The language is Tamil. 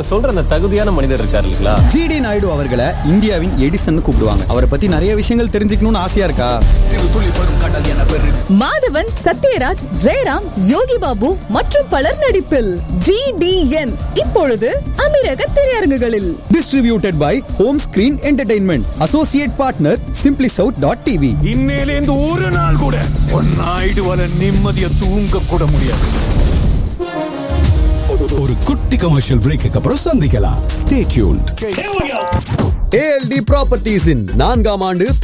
அவங்க சொல்ற அந்த தகுதியான மனிதர் இருக்காரு இல்லைங்களா ஜிடி நாயுடு அவர்களை இந்தியாவின் எடிசன் கூப்பிடுவாங்க அவரை பத்தி நிறைய விஷயங்கள் தெரிஞ்சுக்கணும்னு ஆசையா இருக்கா மாதவன் சத்யராஜ் ஜெயராம் யோகி பாபு மற்றும் பலர் நடிப்பில் ஜிடிஎன் இப்பொழுது அமீரக திரையரங்குகளில் distributed by home screen entertainment associate partner simply south dot TV இன்னையிலேந்து ஒரு நாள் கூட ஒன்னாயிடு வர நிம்மதியா தூங்க கூட முடியாது ஒரு குட்டி கமர்ஷியல் பிரேக்கு அப்புறம் சந்திக்கலாம் ஸ்டே டியூன்ட் ஏஎல்டி ப்ராப்பர்ட்டிஸின் நான்காம் ஆண்டு